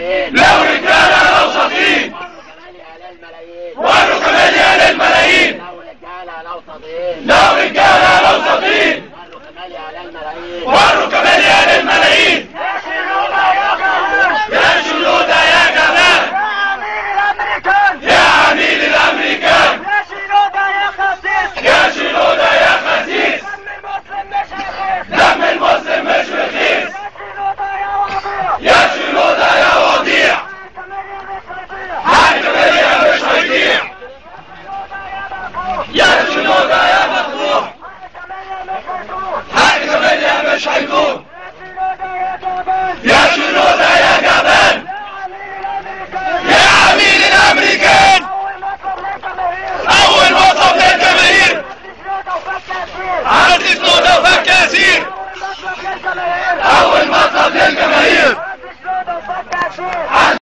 للملايين لو رجالة لو صديق وروا كمان يا للملايين وروا كمان يا للملايين لو رجالة لو صديق لو رجالة لو صديق وروا كمان يا للملايين وروا كمان يا للملايين يا شنودة يا خسيس يا شنودة يا جمال يا أمير الأمريكان يا عميل الامريكان يا شنودة يا خسيس يا شنودة يا خسيس دم المسلم مش رخيص دم المسلم مش رخيص يا شنودة يا وضيع يا شنودة يا وضيع كمان يا مش هيضيع حاج مش هيضيع يا شنودة يا مفتوح حاج كمان يا مش هيدوم يا شنودة يا جبان يا عميل الامريكان اول مطلب للجماهير عرض سنودة وفك اسير اول مطلب للجماهير